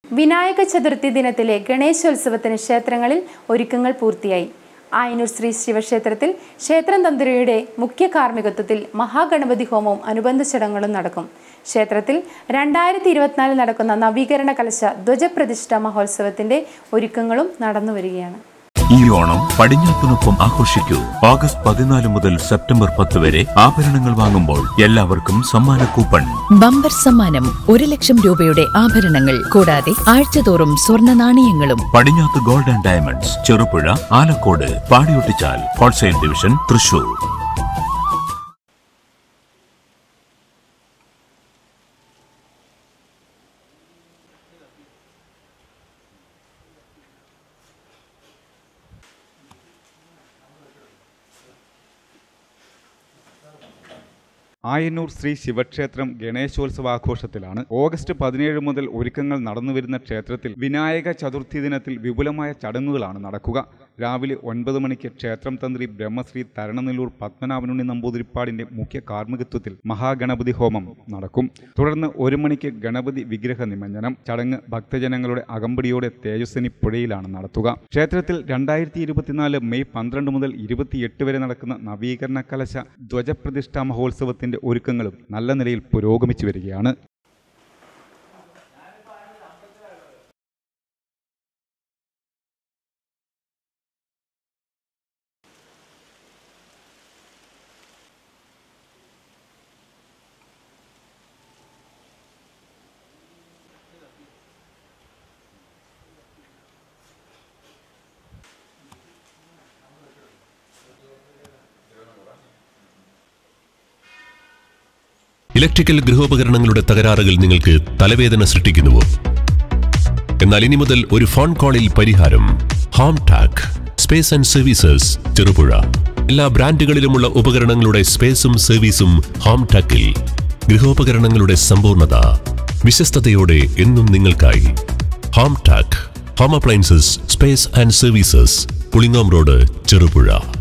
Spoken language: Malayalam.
വിനായക ചതുർത്ഥി ദിനത്തിലെ ഗണേശോത്സവത്തിന് ക്ഷേത്രങ്ങളിൽ ഒരുക്കങ്ങൾ പൂർത്തിയായി ആയനൂർ ശ്രീ ശിവക്ഷേത്രത്തിൽ ക്ഷേത്രം തന്ത്രിയുടെ മുഖ്യ കാർമ്മികത്വത്തിൽ മഹാഗണപതി ഹോമവും അനുബന്ധ ചടങ്ങുകളും നടക്കും ക്ഷേത്രത്തിൽ രണ്ടായിരത്തി ഇരുപത്തിനാലിൽ നടക്കുന്ന നവീകരണ കലശ ധ്വജപ്രതിഷ്ഠ മഹോത്സവത്തിന്റെ ഒരുക്കങ്ങളും നടന്നുവരികയാണ് ഈ ഓണം പടിഞ്ഞാത്തിനൊപ്പം ആഘോഷിക്കൂ ഓഗസ്റ്റ് പതിനാല് മുതൽ സെപ്റ്റംബർ പത്ത് വരെ ആഭരണങ്ങൾ വാങ്ങുമ്പോൾ എല്ലാവർക്കും സമ്മാന കൂപ്പൺ ബമ്പർ സമ്മാനം ഒരു ലക്ഷം രൂപയുടെ ആഭരണങ്ങൾ കൂടാതെ ആഴ്ചതോറും സ്വർണ്ണ നാണയങ്ങളും Padinjath gold and diamonds Cherupuzha Alakode Padiyottuchal wholesale division Thrissur Ayannur Shri ശിവക്ഷേത്രം ഗണേശോത്സവാഘോഷത്തിലാണ് ഓഗസ്റ്റ് പതിനേഴ് മുതൽ ഒരുക്കങ്ങൾ നടന്നുവരുന്ന ക്ഷേത്രത്തിൽ വിനായക ചതുർത്ഥി ദിനത്തിൽ വിപുലമായ ചടങ്ങുകളാണ് നടക്കുക രാവിലെ ഒൻപത് മണിക്ക് ക്ഷേത്രം തന്ത്രി ബ്രഹ്മശ്രീ തരണനെല്ലൂർ പത്മനാഭനുണ്ണി നമ്പൂതിരിപ്പാടിന്റെ മുഖ്യ കാർമ്മികത്വത്തിൽ മഹാഗണപതി ഹോമം നടക്കും തുടർന്ന് ഒരു മണിക്ക് ഗണപതി വിഗ്രഹ നിമഞ്ജനം ചടങ്ങ് ഭക്തജനങ്ങളുടെ അകമ്പടിയോടെ തേജസ്വിനി പുഴയിലാണ് നടത്തുക ക്ഷേത്രത്തിൽ രണ്ടായിരത്തി ഇരുപത്തിനാല് മെയ് പന്ത്രണ്ട് മുതൽ ഇരുപത്തിയെട്ട് വരെ നടക്കുന്ന നവീകരണ കലശ ധ്വജപ്രതിഷ്ഠാ മഹോത്സവത്തിന്റെ ഒരുക്കങ്ങളും നല്ല നിലയിൽ പുരോഗമിച്ചു വരികയാണ് ഇലക്ട്രിക്കൽ ഗൃഹോപകരണങ്ങളുടെ തകരാറുകൾ നിങ്ങൾക്ക് തലവേദന സൃഷ്ടിക്കുന്നുവോ എന്നാൽ ഇനി മുതൽ ഒരു ഫോൺ കോളിൽ പരിഹാരം home tac space and services Cherupuzha എല്ലാ ബ്രാൻഡുകളിലുമുള്ള ഉപകരണങ്ങളുടെ സ്പേസും സർവീസും ഹോം ടാക്കിൽ ഗൃഹോപകരണങ്ങളുടെ സമ്പൂർണ്ണത വിശ്വസ്തയോടെ എന്നും നിങ്ങൾക്കായി home tac home appliances space and services Pulingome road Cherupuzha